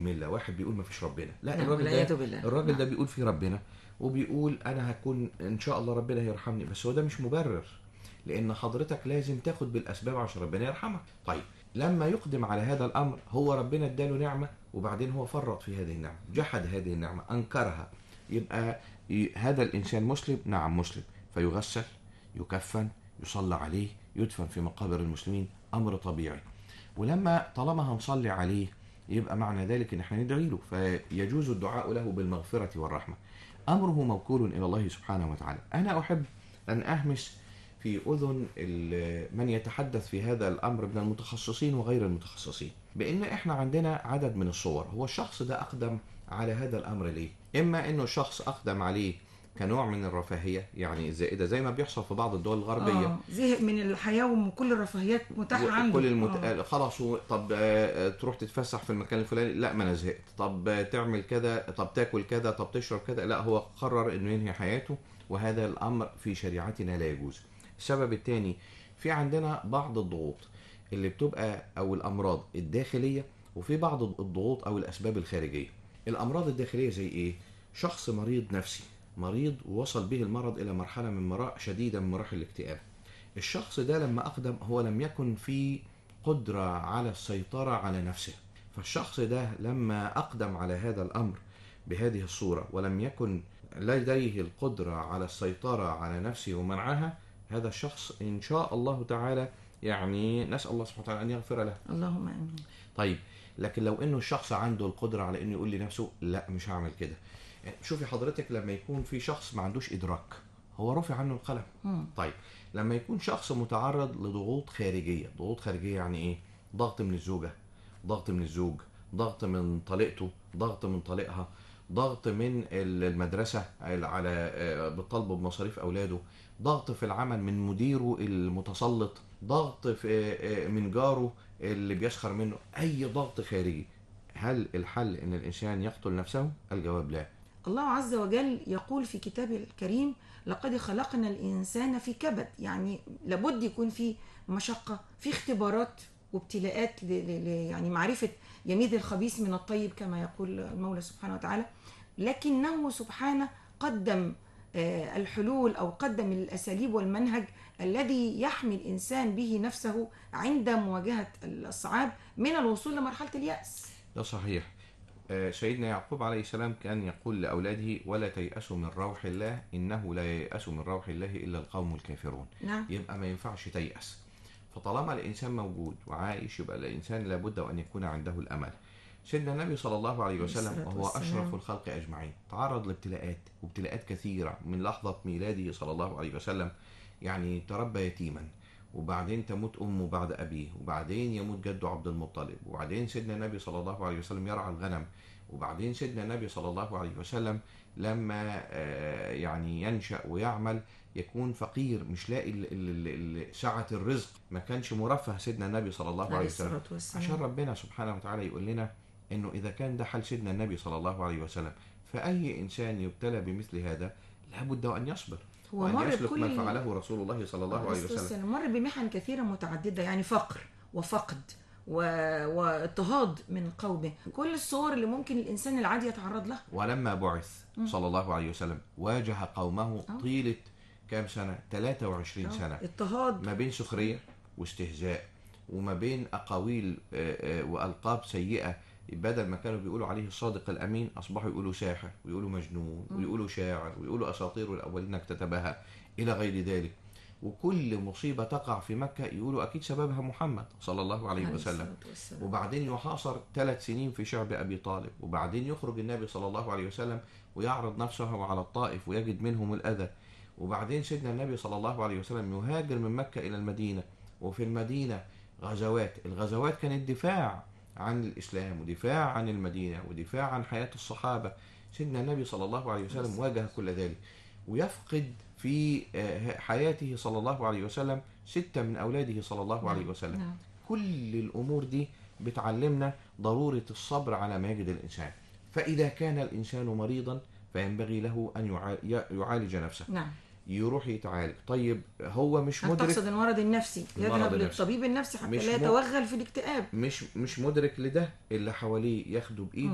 مله واحد بيقول ما فيش ربنا لا نعم، الراجل والعياذ ده بالله. الراجل ده نعم. بيقول في ربنا وبيقول انا هكون ان شاء الله ربنا هيرحمني بس هو ده مش مبرر لان حضرتك لازم تاخد بالاسباب عشان ربنا يرحمك طيب لما يقدم على هذا الامر هو ربنا اداله نعمه وبعدين هو فرط في هذه النعمه جحد هذه النعمه انكرها يبقى ي- هذا الانسان مسلم نعم مسلم فيغسل يكفن يصلى عليه يدفن في مقابر المسلمين امر طبيعي ولما طالما هنصلي عليه يبقى معنى ذلك ان احنا ندعي له فيجوز الدعاء له بالمغفره والرحمه امره موكول الى الله سبحانه وتعالى انا احب ان اهمس في اذن ال- من يتحدث في هذا الامر من المتخصصين وغير المتخصصين بان احنا عندنا عدد من الصور هو الشخص ده اقدم على هذا الامر ليه اما انه الشخص اقدم عليه كنوع من الرفاهيه يعني الزائده زي ما بيحصل في بعض الدول الغربيه آه. زهق من الحياه وكل الرفاهيات متاحه عنده كل المت... آه. آه. خلاص هو طب آه، آه، تروح تتفسح في المكان الفلاني لا ما انا زهقت طب آه، تعمل كذا طب تاكل كذا طب تشرب كذا لا هو قرر انه ينهي حياته وهذا الامر في شريعتنا لا يجوز السبب الثاني في عندنا بعض الضغوط اللي بتبقى او الامراض الداخليه وفي بعض الضغوط او الاسباب الخارجيه الامراض الداخليه زي ايه شخص مريض نفسي مريض ووصل به المرض الى مرحله من مراحل شديده من مراحل الاكتئاب الشخص ده لما أقدم هو لم يكن في قدرة على السيطرة على نفسه فالشخص ده لما أقدم على هذا الأمر بهذه الصورة ولم يكن لديه القدرة على السيطرة على نفسه ومنعها هذا الشخص إن شاء الله تعالى يعني نسأل الله سبحانه وتعالى أن يغفر له اللهم امين طيب لكن لو انه الشخص عنده القدره على انه يقول لنفسه لا مش هعمل كده شوفي حضرتك لما يكون في شخص ما عندوش ادراك هو رافع عنه القلم مم. طيب لما يكون شخص متعرض لضغوط خارجيه ضغوط خارجيه يعني ايه ضغط من الزوجه ضغط من الزوج ضغط من طليقته ضغط من طليقها ضغط من المدرسه على آه، بالطلب بمصاريف اولاده ضغط في العمل من مديره المتسلط ضغط في آه، من جاره اللي بيسخر منه اي ضغط خارجي هل الحل ان الانسان يقتل نفسه الجواب لا الله عز وجل يقول في كتابه الكريم لقد خلقنا الإنسان في كبد يعني لابد يكون في مشقة في اختبارات وابتلاءات ل ل ل يعني معرفة يميز الخبيث من الطيب كما يقول المولى سبحانه وتعالى لكنه سبحانه قدم آه، الحلول أو قدم الأساليب والمنهج الذي يحمي الإنسان به نفسه عند مواجهة الصعاب من الوصول لمرحلة اليأس ده صحيح آه، سيدنا يعقوب عليه السلام كان يقول لأولاده ولا تيأسوا من روح الله إنه لا ييأس من روح الله إلا القوم الكافرون نعم يبقى ما ينفعش تيأس فطالما الإنسان موجود وعايش يبقى الإنسان لابد وأن يكون عنده الأمل سيدنا النبي صلى الله عليه وسلم الصلاة وهو والسلام. أشرف الخلق أجمعين تعرض لابتلاءات وابتلاءات كثيرة من لحظة ميلاده صلى الله عليه وسلم يعني تربى يتيما وبعدين تموت أمه بعد أبيه وبعدين يموت جده عبد المطلب وبعدين سيدنا النبي صلى الله عليه وسلم يرعى الغنم وبعدين سيدنا النبي صلى الله عليه وسلم لما آه، يعني ينشأ ويعمل يكون فقير مش لاقي ال- ال- ال- سعة الرزق ما كانش مرفه سيدنا النبي صلى الله عليه عليه وسلم الصلاة والسلام عشان ربنا سبحانه وتعالى يقول لنا انه اذا كان ده حال سيدنا النبي صلى الله عليه وسلم فاي انسان يبتلى بمثل هذا لابد ان يصبر هو وان مر يسلك ما بكل فعله رسول الله صلى الله عليه عليه الصلاة وسلم والسلام مر بمحن كثيرة متعددة يعني فقر وفقد و... واضطهاد من قومه كل الصور اللي ممكن الإنسان العادي يتعرض لها ولما بعث صلى الله عليه وسلم واجه قومه آه. طيله كام سنه 23 سنه اضطهاد ما بين سخريه واستهزاء وما بين اقاويل آه، آه، والقاب سيئه بدل ما كانوا بيقولوا عليه الصادق الامين اصبحوا يقولوا ساحر ويقولوا مجنون ويقولوا شاعر ويقولوا اساطير الاولين اكتتبها الى غير ذلك وكل مصيبه تقع في مكه يقولوا اكيد سببها محمد صلى الله عليه وسلم الصلاة والسلام. وبعدين يحاصر ثلاث سنين في شعب ابي طالب وبعدين يخرج النبي صلى الله عليه وسلم ويعرض نفسه على الطائف ويجد منهم الاذى وبعدين سيدنا النبي صلى الله عليه وسلم يهاجر من مكه الى المدينه وفي المدينه غزوات الغزوات كانت دفاع عن الاسلام ودفاع عن المدينه ودفاع عن حياه الصحابه سيدنا النبي صلى الله عليه وسلم واجه كل ذلك ويفقد في آه، حياته صلى الله عليه وسلم ستة من أولاده صلى الله عليه وسلم نعم. كل الأمور دي بتعلمنا ضرورة الصبر على ما يجد الإنسان فإذا كان الإنسان مريضا فينبغي له أن يعا- يعالج نفسه نعم يروح يتعالج طيب هو مش هل مدرك تقصد المرض النفسي المرض يذهب النفسي. للطبيب النفسي حتى مش لا م- يتوغل في الاكتئاب مش مش مدرك لده اللي حواليه ياخدوا بإيده